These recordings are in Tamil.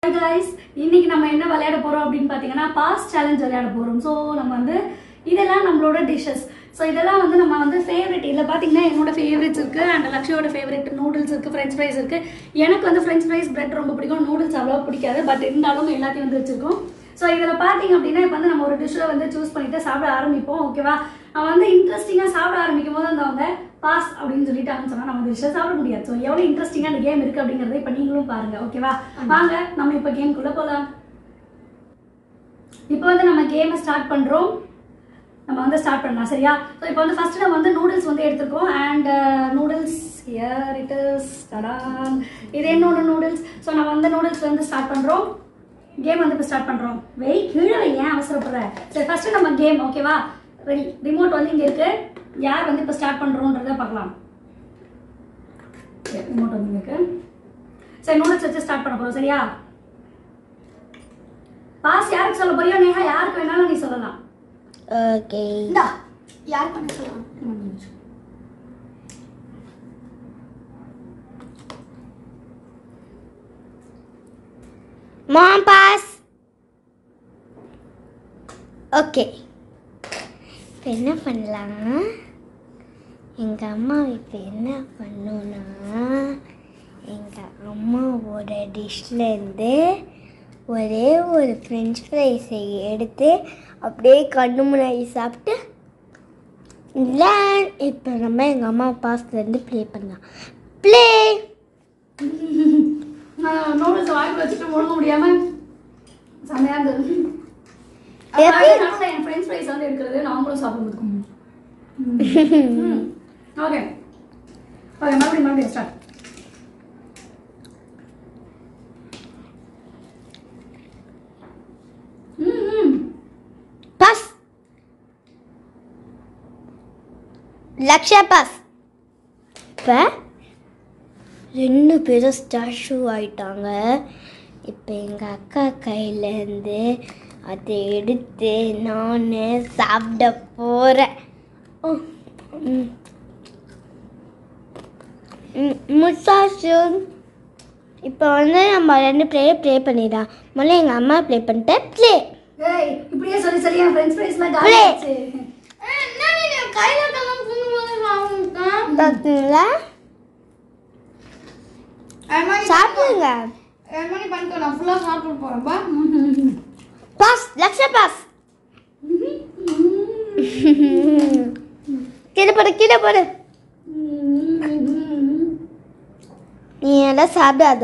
கைஸ் இன்னைக்கு நம்ம என்ன விளையாட போறோம் அப்படின்னு பாத்தீங்கன்னா பாஸ் சேலஞ்ச் விளையாட போறோம் ஸோ நம்ம வந்து இதெல்லாம் நம்மளோட டிஷ்ஷஸ் ஸோ இதெல்லாம் வந்து நம்ம வந்து ஃபேவரட் இதில் பார்த்தீங்கன்னா என்னோட ஃபேவரட்ஸ் இருக்கு அண்ட் லக்ஷயோட ஃபேவரட் நூடுல்ஸ் இருக்கு ஃப்ரெஞ்ச் ஃப்ரைஸ் இருக்கு எனக்கு வந்து ஃப்ரெஞ்ச் ஃப்ரைஸ் பிரெட் ரொம்ப பிடிக்கும் நூடுல்ஸ் அவ்வளோ பிடிக்காது பட் இருந்தாலும் எல்லாத்தையும் வந்து வச்சிருக்கோம் ஸோ இதில் பார்த்தீங்க அப்படின்னா இப்போ வந்து நம்ம ஒரு டிஷ்ஷை வந்து சூஸ் பண்ணிட்டு சாப்பிட ஆரம்பிப்போம் ஓகேவா நம்ம வந்து இன்ட்ரெஸ்டிங்காக சாப்பிட ஆரம்பிக்கும் போது அந்த அவங்க பாஸ் அப்படின்னு சொல்லிட்டாங்கன்னு சொன்னா நம்ம டிஷ்ஷை சாப்பிட முடியாது ஸோ எவ்வளோ இன்ட்ரெஸ்டிங்காக அந்த கேம் இருக்கு அப்படிங்கறத இப்போ நீங்களும் பாருங்க ஓகேவா வாங்க நம்ம இப்போ கேம்குள்ளே போகலாம் இப்போ வந்து நம்ம கேமை ஸ்டார்ட் பண்ணுறோம் நம்ம வந்து ஸ்டார்ட் பண்ணலாம் சரியா ஸோ இப்போ வந்து ஃபர்ஸ்ட் நம்ம வந்து நூடுல்ஸ் வந்து எடுத்துருக்கோம் and noodles here it is tada இது என்னோட நூடுல்ஸ் ஸோ நம்ம வந்து நூடுல்ஸ் வந்து ஸ்டார்ட் பண்ணுறோம் கேம் வந்து இப்போ ஸ்டார்ட் பண்ணுறோம் வெய் கீழே வை ஏன் அவசரப்படுற சரி ஃபர்ஸ்ட் நம்ம கேம் ஓகேவா ரெடி ரிமோட் வந்து இங்கே இருக்கு யார் வந்து இப்போ ஸ்டார்ட் பண்ணுறோன்றத பார்க்கலாம் ரிமோட் வந்து இங்க இருக்கு சரி நூடுல்ஸ் வச்சு ஸ்டார்ட் பண்ண போகிறோம் சரியா பாஸ் யாருக்கு சொல்ல போறியோ நேஹா யாருக்கு வேணாலும் நீ சொல்லலாம் ஓகே இந்தா யார் பண்ண சொல்லலாம் மாம் பாஸ் ஓகே இப்போ என்ன பண்ணலாம் எங்கள் அம்மா இப்போ என்ன பண்ணோன்னா எங்கள் அம்மாவோட டிஷ்லேருந்து ஒரே ஒரு ஃப்ரெஞ்ச் ஃப்ரைஸை எடுத்து அப்படியே கண்ணு முன்னாடி சாப்பிட்டு இல்லை இப்போ நம்ம எங்கள் அம்மா பாஸ்லேருந்து ப்ளே பண்ணலாம் ப்ளே நூடுல்ஸ் வாங்கி வச்சுட்டு முழுங்க முடியாம செமையா இருந்தது எப்படி? அப்புறம் நடுவுல என் ஃப்ரெண்ட்ஸ் ஃப்ரைஸ் வந்து எடுக்கிறது நாங்களும் சாப்பிடுறதுக்கும் ஓகே ஓகே மறுபடியும் மறுபடியும் ஸ்டார்ட் ம் பாஸ் லக்ஷா பாஸ் இப்போ ரெண்டு பேரும் ஸ்டாச்சு ஆயிட்டாங்க இப்போ எங்கள் அக்கா கையிலேருந்து அதை எடுத்து நான் சாப்பிட போகிறேன் முசாசு இப்போ வந்து நம்ம ரெண்டு பிளேயர் ப்ளே பண்ணிடலாம் முதல்ல எங்கள் அம்மா ப்ளே பண்ணிட்டேன் ப்ளே ஏய் இப்படியே சொல்லி சொல்லி என் ஃப்ரெண்ட்ஸ் ஃப்ரைஸ்லாம் Play. காலி ஆச்சு பார்த்தீங்களா சாப்பிடுங்க பாஸ் லக்ஷ பாஸ் கீழே போடு கீழே போடு நீ எல்லாம் சாப்பிடாத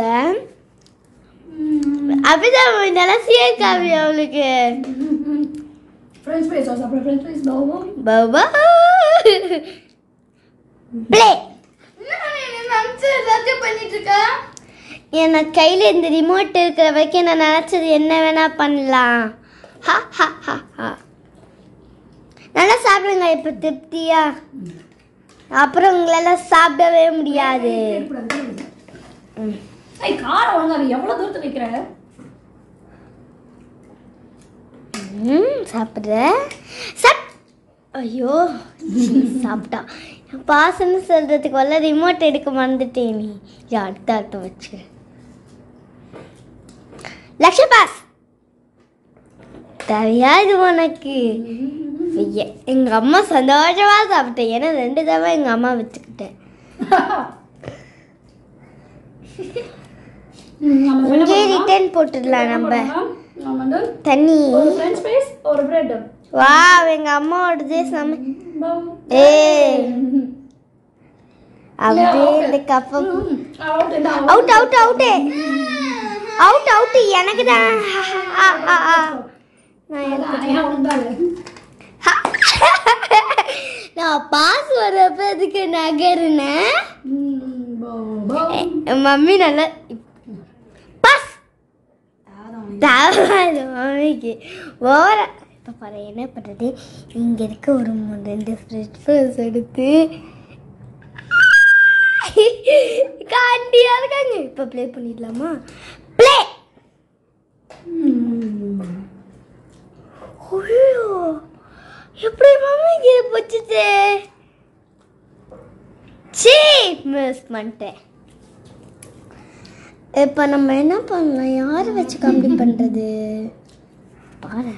அப்படிதான் நல்லா சேர்க்காவி அவளுக்கு ஃப்ரெண்ட்ஸ் ஃப்ரைஸ் சாப்பிட ஃப்ரெண்ட்ஸ் ஃப்ரைஸ் பாவோ பாபா ப்ளே எனக்கு கையில் இந்த ரிமோட் இருக்கிற வரைக்கும் நான் நினச்சது என்ன வேணா பண்ணலாம் ஹா ஹா ஹா ஹா நல்லா சாப்பிடுங்க இப்போ திருப்தியா அப்புறம் உங்களால சாப்பிடவே முடியாது ம். ஐய் காரம் ஒழுங்கா வை. எவ்வளவு தூரத்துக்கு வைக்கிற ம் சாப்பிட்ற சாப் ஐயோ சாப்பிட்டா பாசன்னு சொல்கிறதுக்கு வல்ல ரிமோட் எடுக்க மறந்துட்டேன் நீ இது அடுத்த ஆட்டம் வச்சு லக்ஷ பாஸ் தெரியாது உனக்கு ஐய, எங்க அம்மா சந்தோஷமா சாப்பிட்டேன் ஏன்னா ரெண்டு தடவை எங்க அம்மா வச்சுக்கிட்டேன் நம்ம என்ன இங்கே பண்ணலாம்? ரிட்டர்ன் போட்டுடலாம் என்ன நம்ம பண்ணலாம்? நம்ம வந்து தண்ணி ஒரு ஃப்ரெஞ்ச் ஃப்ரைஸ் ஒரு பிரெட் வா எங்க அம்மாவோடதே சமை ஏய் அப்படியே இந்த கப்பம் out out out out out எனக்கு தான் ஆ, ஆ, ஆ. நான் எனக்கு- நான் பாஸ் வரப்ப இதுக்கு நகருனேன் என் மம்மி நல்லா பாஸ் தாவாது மம்மிக்கு ஓர இப்போ பாரு என்ன பண்ணுறது இங்கே இருக்க ஒரு மூணு ரெண்டு ஃப்ரெஷ் ஃப்ரைஸ் எடுத்து காண்டியா இருக்காங்க இப்போ ப்ளே பண்ணிடலாமா ப்ளே ஐயோ எப்படி மம்மிக்கு இது போச்சுது சீ மிஸ் பண்ணிட்டேன் இப்போ நம்ம என்ன பண்ணலாம் யாரை வச்சு காமெடி பண்ணுறது பாரு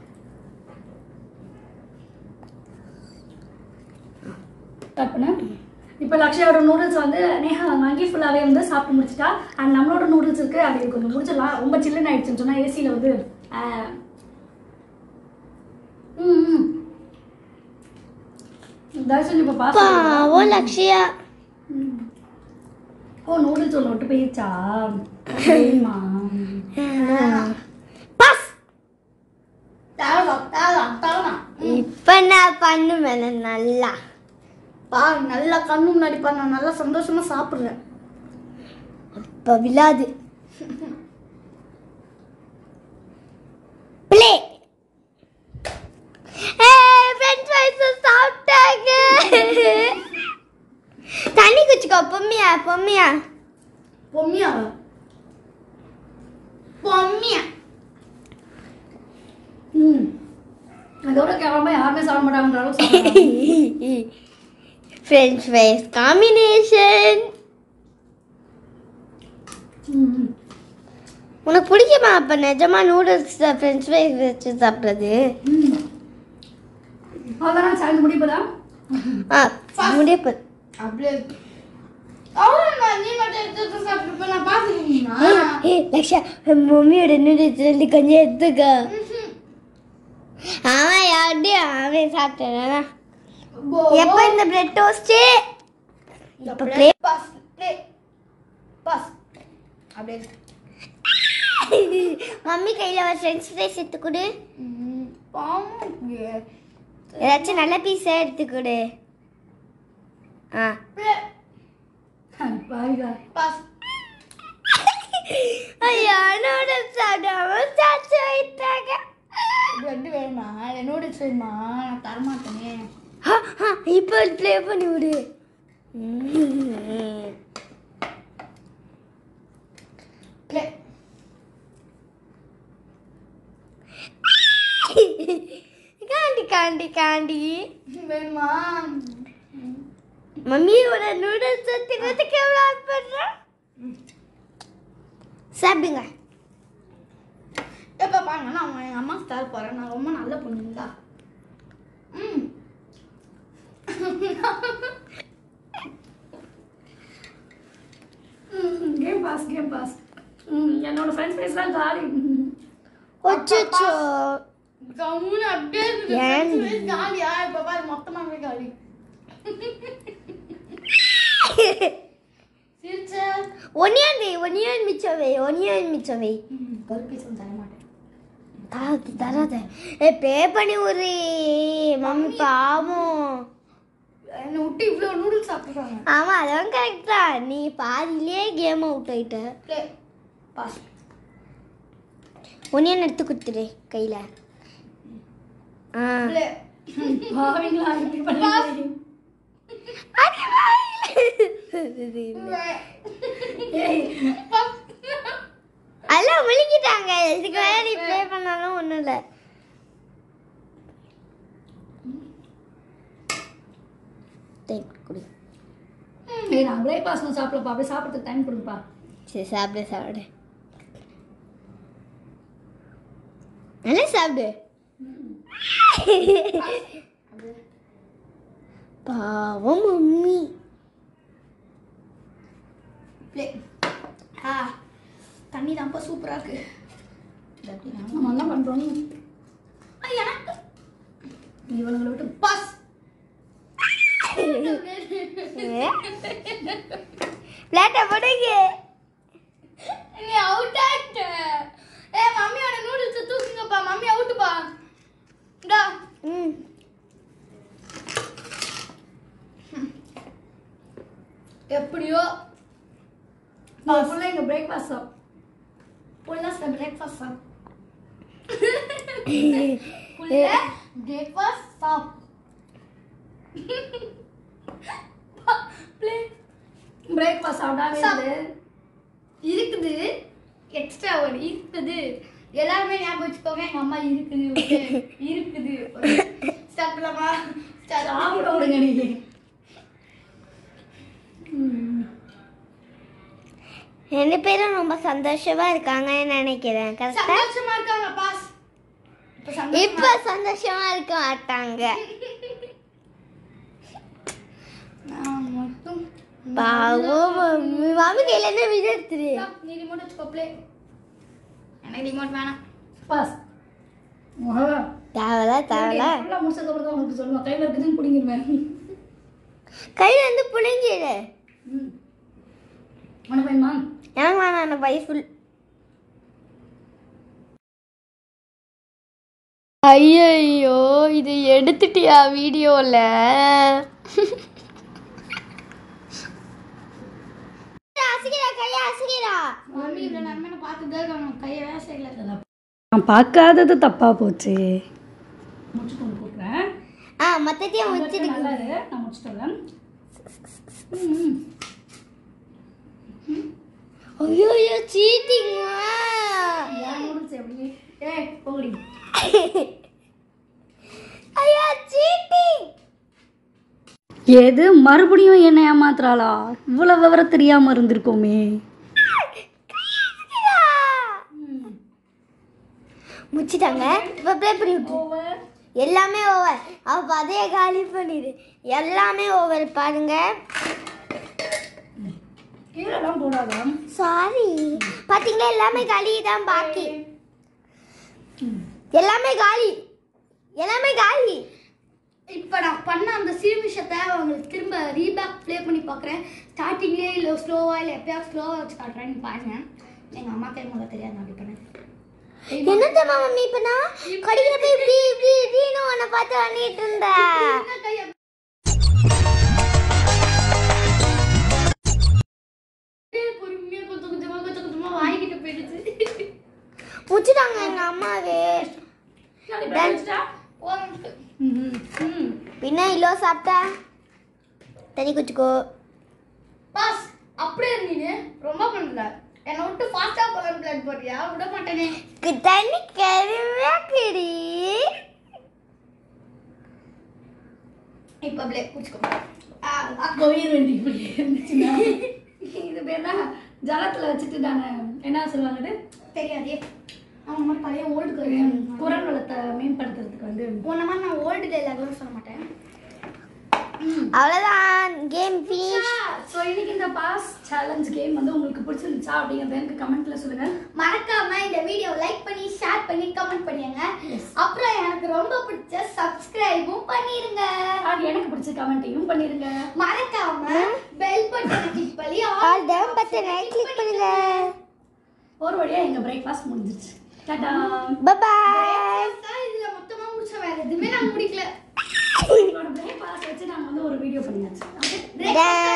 ஸ்டார்ட் பண்ண இப்போ லக்ஷயோட நூடுல்ஸ் வந்து நேஹா வாங்கி ஃபுல்லாகவே வந்து சாப்பிட்டு முடிச்சிட்டா அண்ட் நம்மளோட நூடுல்ஸ் இருக்கு அது கொஞ்சம் முடிச்சிடலாம் ரொம்ப சில்லுன்னு ஆயிடுச்சுன்னு சொன்னால் ஏசியில் வந்து ஆஹ், ம் ம். தயவு செஞ்சு இப்போ பாஸ் பாவம் லக்ஷயா ஓ நூடுல்ஸ் ஒன்று விட்டு போயிடுச்சா சரிம்மா பாஸ் தேவலாம் தேவலாம் தேவலாம் இப்போ நான் பண்ணுவேன் நல்லா பா நல்லா கண்ணு முன்னாடி பா நான் நல்லா சந்தோஷமா சாப்பிட்றேன் இப்போ விழாது ப்ளே ஃப்ரெஞ்ச் ஃப்ரைஸ் சாப்பிட்டாங்க தண்ணி குச்சிக்கோ பொம்மியா பொம்மியா பொம்மியா பொம்மியா ம் அதோட கேவலமா யாருமே சாப்பிட மாட்டாங்கன்ற அளவுக்கு சாப்பிடுறாங்க. ஃப்ரெஞ்ச் ஃப்ரைஸ் காம்பினேஷன் ம், ம். உனக்கு பிடிக்குமா அப்போ நிஜமா நூடுல்ஸ் ஃப்ரெஞ்ச் ஃப்ரைஸ் வச்சு சாப்பிட்றது ம். அவ்வளோதான் சேலஞ்ச் முடிப்பதா ஆ முடிப்பு அப்படியே அவ்வளோ நீ மட்டும் எடுத்து சாப்பிட்டு நான் பார்த்துக்கிட்டீங்கன்னா ஏய் லக்ஷா மம்மியோட நூடுல்ஸ் வந்து கொஞ்சம் எடுத்துக்க அவன் அப்படியே அவன் சாப்பிட்டானா எப்போ இந்த பிரெட் டோஸ்ட்டு இப்போ ப்ளே பாஸ் ப்ளே பாஸ் அப்படியே மம்மி கையில் ஒரு ஃப்ரெஞ்ச் ஃப்ரைஸ் எடுத்து கொடு பாவம் ஏதாச்சும் நல்ல பீஸாக எடுத்து கொடு ஆ பாருங்க பாஸ் ஐயோ நூடுல்ஸ் சாப்பிடாம சாச்சு வைத்தாங்க பிரெட் வேணுமா நூடுல்ஸ் வேணுமா நான் தரமாட்டேனே இப்போ ப்ளே பண்ணி விடு ப்ளே காண்டி காண்டி காண்டி வேணுமா மம்மியோட நூடுல்ஸ் தின்னதுக்கு எவ்வளோ ஆசைப்படுறேன் சாப்பிடுங்க எப்போ பாருங்க நான் அவங்க எங்கள் அம்மா தர போகிறேன் நான் ரொம்ப நல்ல பொண்ணுங்களா ம் கேம் பாஸ் கேம் பாஸ் ம் என்னோட ஃப்ரெண்ட்ஸ் பேஸ் தான் காலி ஒச்சோ கம்முன்னு அப்படியே இருக்குது. ஏன்? friends face காலியா இப்போ பாரு மொத்தமாகவே காலி சிரிச்ச ஒனியான் ஒனியான் மிச்சவை ஒனியான் மிச்சவை ஒரு பீஸ் தர மாட்டேன் தராது தராத ஏ பே பண்ணி ஒரு மம்மி பாவம் என்னை விட்டு இவ்வளோ நூடுல்ஸ் சாப்பிட்றாங்க ஆமா அதுவும் கரெக்ட் தான் நீ பாதியிலே கேம் அவுட் ஆயிட்ட ப்ளே பாஸ் ஒனியன் எடுத்து கொடுத்துரு கையில ஆ ப்ளே பாவீங்களா இப்படி பண்ணி அதெல்லாம் முழுங்கிட்டாங்க இதுக்கு வேற நீ ப்ளே பண்ணாலும் ஒன்றும் இல்லை கொடு ஏய் நான் பிரேக்ஃபாஸ்ட் சாப்பிடப்பா அப்படியே சாப்பிட்றதுக்கு டைம் கொடுப்பா சரி சாப்பிடு சாப்பிடு நல்லா சாப்பிடு பாவம் மம்மி ப்ளே ஆ தண்ணி தான்ப்பா சூப்பராக இருக்கு நம்ம என்ன பண்ணுறோம் எனக்கு இவனுங்களை விட்டு பாஸ் பிளேட்டை போடுங்க நீ அவுட் ஆயிட்ட ஏ மம்மியோட நூடுல்ஸ் தூக்குங்கப்பா மம்மி அவுட்டுப்பா டா ம் எப்படியோ ஃபுல்லாக எங்கள் பிரேக்ஃபாஸ்ட் சாப் ஃபுல்லாக பிரேக்ஃபாஸ்ட் சாப் ஃபுல்லாக பிரேக்ஃபாஸ்ட் சாப் பிரேக்ஃபாஸ்ட் சாப்பிடாம இருக்குது எக்ஸ்ட்ரா ஒரு இருக்குது எல்லாருமே ஞாபகம் வச்சுக்கோங்க எங்க அம்மா இருக்குது okay? இருக்குது ஸ்டார்ட் பண்ணலாமா சாப்பிட விடுங்க நீங்க ம். ரெண்டு பேரும் ரொம்ப சந்தோஷமா இருக்காங்கன்னு நினைக்கிறேன் கரெக்டா சந்தோஷமா இருக்காங்க பாஸ் இப்ப சந்தோஷமா இப்ப சந்தோஷமா இருக்க மாட்டாங்க நான் மட்டும் பாவம் மம்மி மாமி கையில என்ன விழுத்துரு நீ ரிமோட் வச்சுக்கோ ப்ளே எனக்கு ரிமோட் வேணாம் பாஸ் ஓஹோ தேவல தேவல ஃபுல்லா முடிச்சதுக்கு அப்புறம் தான் உங்களுக்கு சொல்லுவேன் கையில இருக்குதுன்னு பிடிங்கிருவேன் கையில இருந்து புளிஞ்சிடு ம் உனக்கு வேணுமா எனக்கு வேணாம் எனக்கு வயிறு ஃபுல் ஐயோ இது எடுத்துட்டியா வீடியோல அசிக்கிறா கையா அசிக்கிறா மம்மி இவ்வளோ நேரமே பார்த்துட்டு தான் இருக்காங்க கையை வேசையில் நான் பார்க்காதது தப்பா போச்சு முடிச்சு கொண்டு போட்டுறேன் ஆ மொத்தத்தையும் முடிச்சிருக்கு நல்லா இரு நான் முடிச்சுட்டு வரேன் ம் ஐயோ ஐயோ சீட்டிங் ஏன் நூடுல்ஸ் எப்படி ஏய் போகடி ஐயோ சீட்டிங் எது மறுபடியும் என்ன ஏமாத்துறாளா இவ்வளவு விவரம் தெரியாம இருந்திருக்கோமே முடிச்சிட்டாங்க இப்போ ப்ளே பண்ணி விட்டு எல்லாமே ஓவர் அப்ப அதே காலி பண்ணிடு எல்லாமே ஓவர் பாருங்க கீழெல்லாம் போடாதா சாரி பாத்தீங்களா எல்லாமே காலி தான் பாக்கி எல்லாமே காலி எல்லாமே காலி இப்போ நான் பண்ண அந்த சீமிஷத்தை உங்களுக்கு திரும்ப ரீபேக் ப்ளே பண்ணி பார்க்குறேன் ஸ்டார்டிங்லேயே இல்லை ஸ்லோவாக இல்லை எப்பயாவது ஸ்லோவாக வச்சு காட்டுறேன்னு பாருங்க எங்கள் அம்மா கை முதல்ல தெரியாது நான் அப்படி பண்ணேன் என்ன தெரியுமா மம்மி இப்ப நான் கடையில போய் இப்படி இப்படி இப்படின்னு உன்னை பார்த்து பண்ணிட்டு இருந்தேன் பொறுமையாக கொஞ்சம் கொஞ்சமாக கொஞ்சம் கொஞ்சமாக வாங்கிட்டு போயிடுச்சு முடிச்சிட்டாங்க எங்க அம்மாவே பின்ன இலோ சாப்பிட்டா தண்ணி குச்சிக்கோ பாஸ் அப்படியே இருந்தீங்க ரொம்ப பண்ணல என்னை விட்டு ஃபாஸ்டா போகலாம் பிளான் போறியா விட மாட்டேனே கு- தண்ணி கருவேக்கடி இப்போ அப்படியே குடிச்சுக்கோ கோயில் வேண்டி இப்படி இருந்துச்சுன்னா இது பேர் தான் ஜலத்தில் வச்சுட்டு தானே என்ன சொல்லுவாங்க இது தெரியாதே அவங்க மாதிரி பழைய ஓல்டு குரல் வளத்தை மேம்படுத்துறதுக்கு வந்து உன்ன மாதிரி நான் ஓல்டு டைலாக்லாம் சொல்ல மாட்டேன் அவ்வளவுதான் கேம் ஃபினிஷ் ஸோ இன்னைக்கு இந்த பாஸ் சேலஞ்ச் கேம் வந்து உங்களுக்கு பிடிச்சிருந்துச்சா அப்படிங்கிறத எனக்கு கமெண்ட்ல சொல்லுங்க மறக்காம இந்த வீடியோ லைக் பண்ணி ஷேர் பண்ணி கமெண்ட் பண்ணிருங்க அப்புறம் எனக்கு ரொம்ப பிடிச்ச சப்ஸ்கிரைபும் பண்ணிருங்க அது எனக்கு பிடிச்ச கமெண்ட்டையும் பண்ணிருங்க மறக்காம பெல் பட்டனை கிளிக் பண்ணி ஆல் டவுன் பட்டனை கிளிக் பண்ணுங்க ஒரு வழியா எங்க பிரேக்ஃபாஸ்ட் முடிஞ்சிருச்சு டாடா பை பை இதுல மொத்தமா முடிச்ச வேற எதுவுமே நான் முடிக்கல என்னோட பிரேக்ஃபாஸ்ட் வச்சு நாங்க வந்து ஒரு வீடியோ பண்ணியாச்சு Bye.